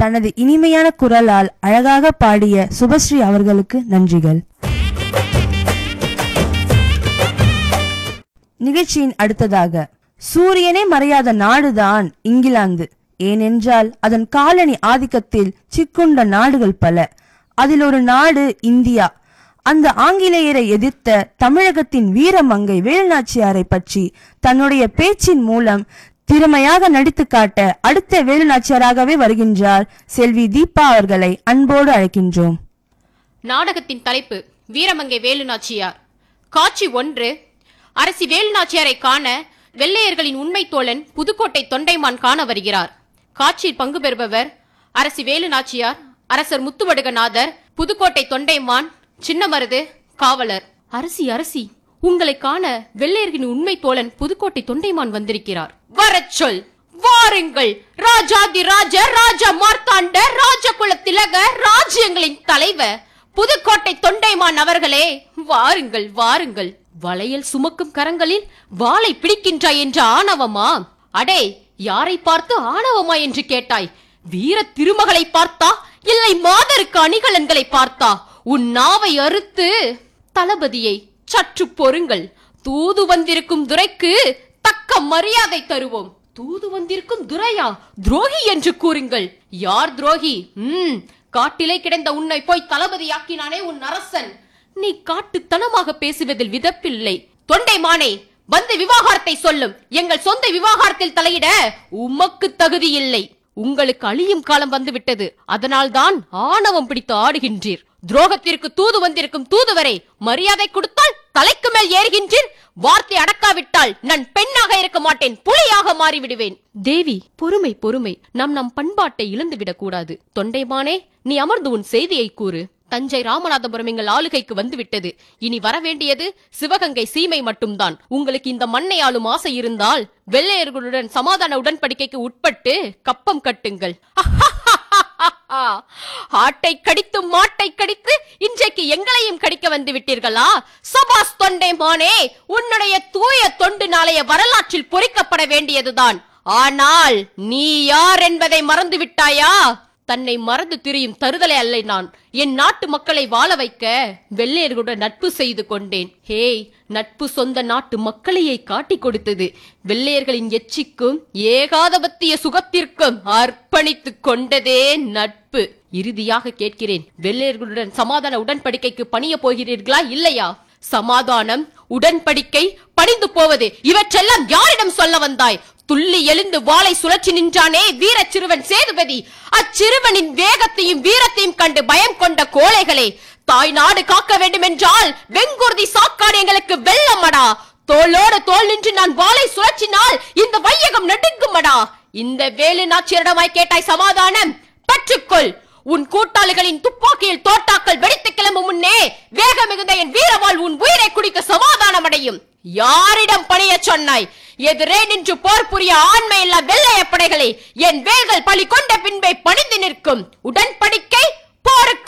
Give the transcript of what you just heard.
தனது இனிமையான குரலால் அழகாக பாடிய சுபஸ்ரீ அவர்களுக்கு நன்றிகள் நிகழ்ச்சியின் அடுத்ததாக சூரியனே மறையாத நாடுதான் இங்கிலாந்து ஏனென்றால் அதன் காலனி ஆதிக்கத்தில் சிக்குண்ட நாடுகள் பல அதில் ஒரு நாடு இந்தியா அந்த ஆங்கிலேயரை எதிர்த்த தமிழகத்தின் வீரமங்கை வேலுநாச்சியாரை பற்றி தன்னுடைய பேச்சின் மூலம் திறமையாக நடித்து காட்ட அடுத்த வேலுநாச்சியாராகவே வருகின்றார் செல்வி தீபா அவர்களை அன்போடு அழைக்கின்றோம் நாடகத்தின் தலைப்பு வீரமங்கை வேலுநாச்சியார் காட்சி ஒன்று அரசி வேலுநாச்சியாரை காண வெள்ளையர்களின் உண்மை தோழன் புதுக்கோட்டை தொண்டைமான் காண வருகிறார் காட்சியில் பங்கு பெறுபவர் அரசி வேலுநாச்சியார் அரசர் முத்துவடுகநாதர் புதுக்கோட்டை தொண்டைமான் சின்னமருது காவலர் அரசி அரசி உங்களை காண வெள்ளையர்களின் உண்மை தோழன் புதுக்கோட்டை தொண்டைமான் வந்திருக்கிறார் வரச் சொல் வாருங்கள் ராஜாதி ராஜ ராஜா மார்த்தாண்ட ராஜகுல திலக ராஜ்யங்களின் தலைவர் புதுக்கோட்டை தொண்டைமான் அவர்களே வாருங்கள் வாருங்கள் வளையல் சுமக்கும் கரங்களில் வாளை பிடிக்கின்றாய் என்ற ஆணவமா அடே யாரை பார்த்து ஆணவமா என்று கேட்டாய் வீர திருமகளை பார்த்தா இல்லை மாதருக்கு அணிகலன்களை பார்த்தா உன் நாவை அறுத்து தளபதியை சற்று பொறுங்கள் தூது வந்திருக்கும் துரைக்கு தக்க மரியாதை தருவோம் தூது வந்திருக்கும் துரையா துரோகி என்று கூறுங்கள் யார் துரோகி ம் காட்டிலே கிடந்த உன்னை போய் தளபதியாக்கினானே உன் அரசன் நீ காட்டுத்தனமாக பேசுவதில் விதப்பில்லை தொண்டை மானே வந்து விவாகரத்தை சொல்லும் எங்கள் சொந்த விவாகரத்தில் தலையிட உமக்கு தகுதி இல்லை உங்களுக்கு அழியும் காலம் வந்து விட்டது அதனால்தான் ஆணவம் பிடித்து ஆடுகின்றீர் துரோகத்திற்கு தூது வந்திருக்கும் தூதுவரை மரியாதை கொடுத்தால் தலைக்கு மேல் ஏறுகின்றீர் வார்த்தை அடக்காவிட்டால் நான் பெண்ணாக இருக்க மாட்டேன் புலியாக மாறிவிடுவேன் தேவி பொறுமை பொறுமை நாம் நம் பண்பாட்டை இழந்துவிடக் கூடாது தொண்டைமானே நீ அமர்ந்து உன் செய்தியை கூறு தஞ்சை ராமநாதபுரம் எங்கள் ஆளுகைக்கு வந்துவிட்டது இனி வரவேண்டியது சிவகங்கை சீமை மட்டும்தான் உங்களுக்கு இந்த மண்ணை ஆளும் ஆசை இருந்தால் வெள்ளையர்களுடன் சமாதான உடன்படிக்கைக்கு உட்பட்டு கப்பம் கட்டுங்கள் ஆட்டை கடித்து மாட்டை கடித்து இன்றைக்கு எங்களையும் கடிக்க வந்து விட்டீர்களா சபாஸ் தொண்டை மானே உன்னுடைய தூய தொண்டு நாளைய வரலாற்றில் பொறிக்கப்பட வேண்டியதுதான் ஆனால் நீ யார் என்பதை மறந்து விட்டாயா தன்னை மறந்து திரியும் தருதலை அல்ல நான் என் நாட்டு மக்களை வாழ வைக்க வெள்ளையர்களுடன் நட்பு செய்து கொண்டேன் ஹேய் நட்பு சொந்த நாட்டு மக்களையே காட்டிக் கொடுத்தது வெள்ளையர்களின் எச்சிக்கும் ஏகாதபத்திய சுகத்திற்கும் அர்ப்பணித்துக் கொண்டதே நட்பு இறுதியாக கேட்கிறேன் வெள்ளையர்களுடன் சமாதான உடன்படிக்கைக்கு பணிய போகிறீர்களா இல்லையா சமாதானம் உடன்படிக்கை பணிந்து போவது இவற்றெல்லாம் யாரிடம் சொல்ல வந்தாய் துள்ளி எழுந்து வாளை சுழற்றி நின்றானே வீர சிறுவன் சேதுபதி அச்சிறுவனின் வேகத்தையும் வீரத்தையும் கண்டு பயம் கொண்ட கோழைகளே தாய் நாடு காக்க வேண்டும் என்றால் வெங்குருதி சாக்காடு எங்களுக்கு வெள்ளமடா தோளோடு தோல் நின்று நான் வாளை சுழற்றினால் இந்த வையகம் நடுங்குமடா இந்த வேலு நாச்சியரிடமாய் கேட்டாய் சமாதானம் பெற்றுக்கொள் உன் கூட்டாளிகளின் துப்பாக்கியில் தோட்டாக்கள் வெடித்து கிளம்பும் முன்னே வேக மிகுந்த என் வீரவாள் உன் உயிரை குடிக்க சமாதானம் அடையும் யாரிடம் பணிய சொன்னாய் எதிரே நின்று போர் புரிய ஆண்மையில்லா வெள்ளைய படைகளை என் வேல்கள் பழி கொண்ட பின்பே பணிந்து நிற்கும் உடன்படிக்கை போருக்கு